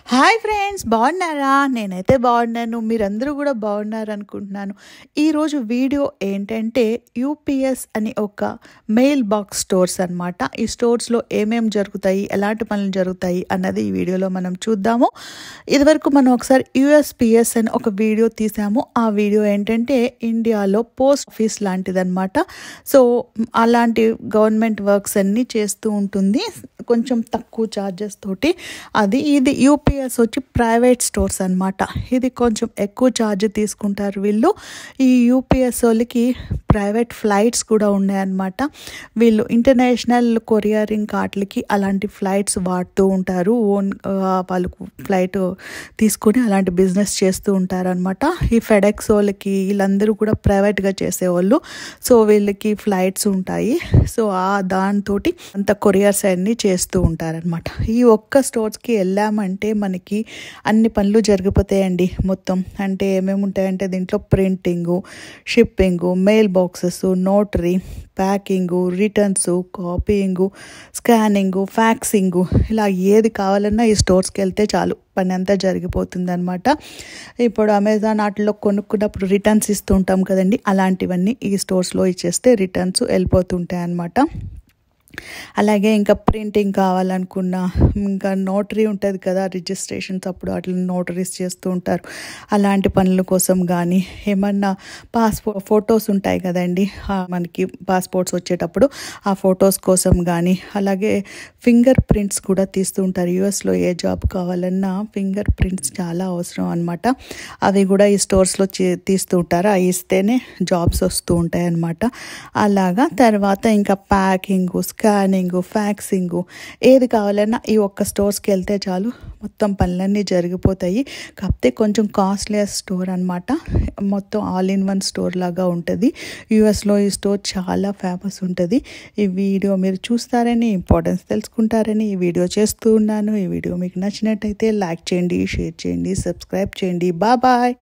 hi friends బాగున్నారా నేనైతే బాగున్నాను మీరందరూ కూడా బాగున్నారు అనుకుంటున్నాను ఈరోజు వీడియో ఏంటంటే యూపీఎస్ అని ఒక మెయిల్ బాక్స్ స్టోర్స్ అనమాట ఈ స్టోర్స్లో ఏమేం జరుగుతాయి ఎలాంటి పనులు జరుగుతాయి అన్నది ఈ వీడియోలో మనం చూద్దాము ఇదివరకు మనం ఒకసారి యూఎస్పిఎస్ అని ఒక వీడియో తీసాము ఆ వీడియో ఏంటంటే ఇండియాలో పోస్ట్ ఆఫీస్ లాంటిదన్నమాట సో అలాంటి గవర్నమెంట్ వర్క్స్ అన్నీ చేస్తూ ఉంటుంది కొంచెం తక్కువ ఛార్జెస్ తోటి అది ఇది యూపీఎస్ వచ్చి ప్రైవేట్ స్టోర్స్ అనమాట ఇది కొంచెం ఎక్కువ ఛార్జ్ తీసుకుంటారు వీళ్ళు ఈ యూపీఎస్ వాళ్ళకి ప్రైవేట్ ఫ్లైట్స్ కూడా ఉన్నాయన్నమాట వీళ్ళు ఇంటర్నేషనల్ కొరియరింగ్ కార్ట్లకి అలాంటి ఫ్లైట్స్ వాడుతూ ఉంటారు ఓన్ వాళ్ళకు ఫ్లైట్ తీసుకొని అలాంటి బిజినెస్ చేస్తూ ఉంటారు అనమాట ఈ ఫెడెక్స్ వాళ్ళకి వీళ్ళందరూ కూడా ప్రైవేట్గా చేసేవాళ్ళు సో వీళ్ళకి ఫ్లైట్స్ ఉంటాయి సో ఆ దాంతో అంత కొరియర్స్ అన్నీ చేస్తూ ఉంటారనమాట ఈ ఒక్క స్టోర్స్కి వెళ్ళామంటే మనకి అన్ని పనులు జరిగిపోతాయండి మొత్తం అంటే ఏమేమి ఉంటాయంటే దీంట్లో printing shipping mail boxes notary packing returns copying scanning faxing ఇలా ఏది కావాలన్నా ఈ స్టోర్స్కి వెళ్తే చాలు పని అంతా జరిగిపోతుంది అనమాట ఇప్పుడు అమెజాన్ వాటిలో కొనుక్కున్నప్పుడు రిటర్న్స్ ఇస్తూ ఉంటాం కదండి అలాంటివన్నీ ఈ స్టోర్స్లో ఇచ్చేస్తే రిటర్న్స్ వెళ్ళిపోతుంటాయి అనమాట అలాగే ఇంకా ప్రింటింగ్ కావాలనుకున్నా ఇంకా నోటరీ ఉంటుంది కదా రిజిస్ట్రేషన్స్ అప్పుడు అట్లా నోటరీస్ చేస్తూ ఉంటారు అలాంటి పనుల కోసం కానీ ఏమన్నా పాస్పోర్ట్ ఫొటోస్ ఉంటాయి కదండి మనకి పాస్పోర్ట్స్ వచ్చేటప్పుడు ఆ ఫొటోస్ కోసం కానీ అలాగే ఫింగర్ ప్రింట్స్ కూడా తీస్తూ ఉంటారు యూఎస్లో ఏ జాబ్ కావాలన్నా ఫింగర్ ప్రింట్స్ చాలా అవసరం అనమాట అవి కూడా ఈ స్టోర్స్లో తీస్తూ ఉంటారు అవి ఇస్తేనే జాబ్స్ వస్తూ ఉంటాయి అనమాట అలాగా తర్వాత ఇంకా ప్యాకింగ్ స్కానింగ్ ఫ్యాక్సింగ్ ఏది కావాలన్నా ఈ ఒక్క స్టోర్స్కి వెళ్తే చాలు మొత్తం పనులన్నీ జరిగిపోతాయి కాకపోతే కొంచెం కాస్ట్లీ స్టోర్ అనమాట మొత్తం ఆల్ ఇన్ వన్ స్టోర్ లాగా ఉంటుంది యూఎస్లో ఈ స్టోర్ చాలా ఫేమస్ ఉంటుంది ఈ వీడియో మీరు చూస్తారని ఇంపార్టెన్స్ తెలుసుకుంటారని ఈ వీడియో చేస్తూ ఉన్నాను ఈ వీడియో మీకు నచ్చినట్టయితే లైక్ చేయండి షేర్ చేయండి సబ్స్క్రైబ్ చేయండి బాయ్